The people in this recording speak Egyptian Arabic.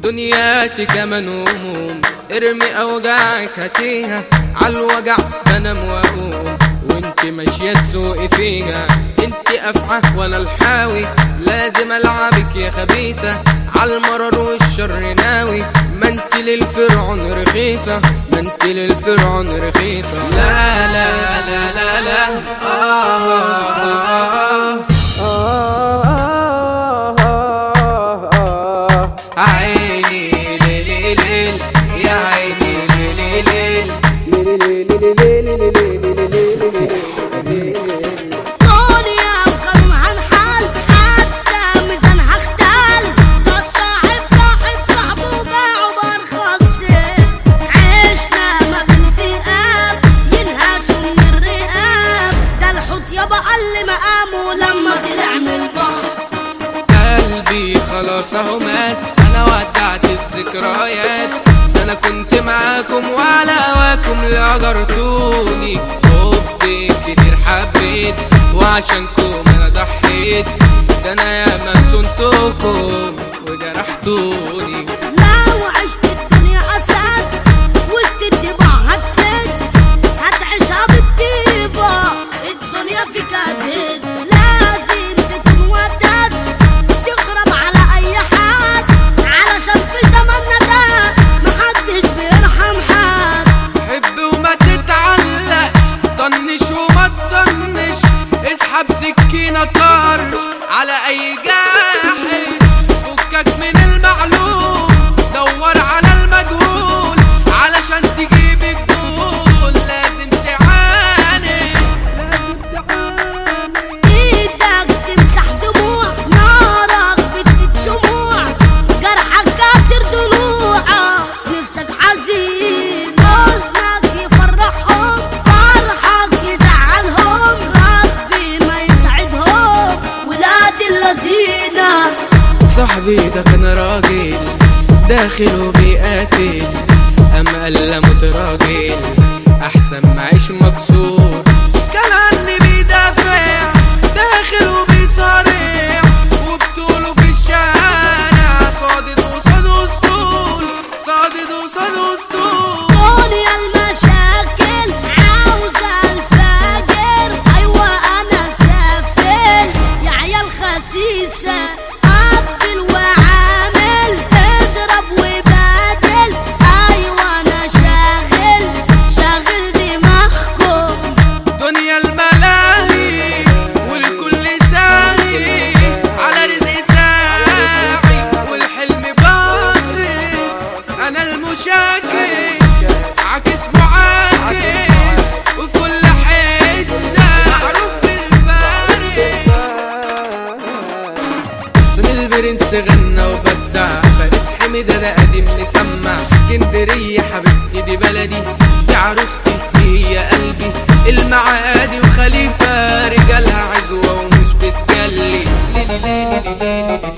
دنياتي كمان هموم ارمي اوجاعك هاتيها عالوجع بنام واقوم وانت ماشية تسوقي فيها انت افعى وانا الحاوي لازم العبك يا خبيثة عالمرر والشر ناوي ما انت للفرعون رخيصة ما انت للفرعون رخيصة لا لا لا لا لا آه آه آه آه عيني ليل ليل يا عيني ليل ليل دنيا وقانونها الحال حتى ميزانها اختل ده الصاحب صاحب صاحبه باعه برخص عشنا ما بين ذئاب ينهشوا من الرقاب ده الحوت يابا قل مقامه لما طلع من البحر قلبي خلاص اهو مات انا ودعت الذكريات ده انا كنت معاكم وعلى هواكم اللي اجرتوني حبي كتير حبيت وعشانكم انا ضحيت ده انا ياما صنتكم وجرحتوني لو عشت الدنيا أسد وسط الدبا هتسد هتعيشها بالطيبة الدنيا فيك هتهد لازم تكون ودد تخرب على أي حد علشان في زماننا ده محدش بيرحم حد حب وما تتعلقش طنش وما تطنش اسحب سكينة طرش على اي جاحد فكك من المعلوم دور على المجهول علشان تجيب الجول لازم تعاني ايدك تمسح دموع نارك بتقيد شموع جرحك كاسر ضلوعك نفسك حزين حزنك يفرحهم فرحك يزعلهم ربي ما يسعدهم ولاد اللذينه صاحبي ده كان راجل داخل وبيقاتل أما قال متراجل أحسن ما عيش مكسور كان عني بيدافع داخل وبيصارع وبطوله في الشارع صادد وصاد وسطول صادد وصاد وسطول دنيا المشاكل عاوزة الفاجر أيوة أنا سافل يا عيال خسيسة قبل وعامل اضرب وبادل أيوة أنا شاغل شاغل دماغكم دنيا الملاهي والكل ساهي على رزق ساعي والحلم باصص انا المشاكس عكس معاكس وفي كل حته معروف بالفارس حسن البرنس غنى وبدع فارس حميدة ده قديم مسمع اسكندرية حبيبتي دي بلدي دي عروستي هي قلبي المعادي وخليفة رجالها عزوة ومش بتجلي ليلي ليلي ليلي ليلي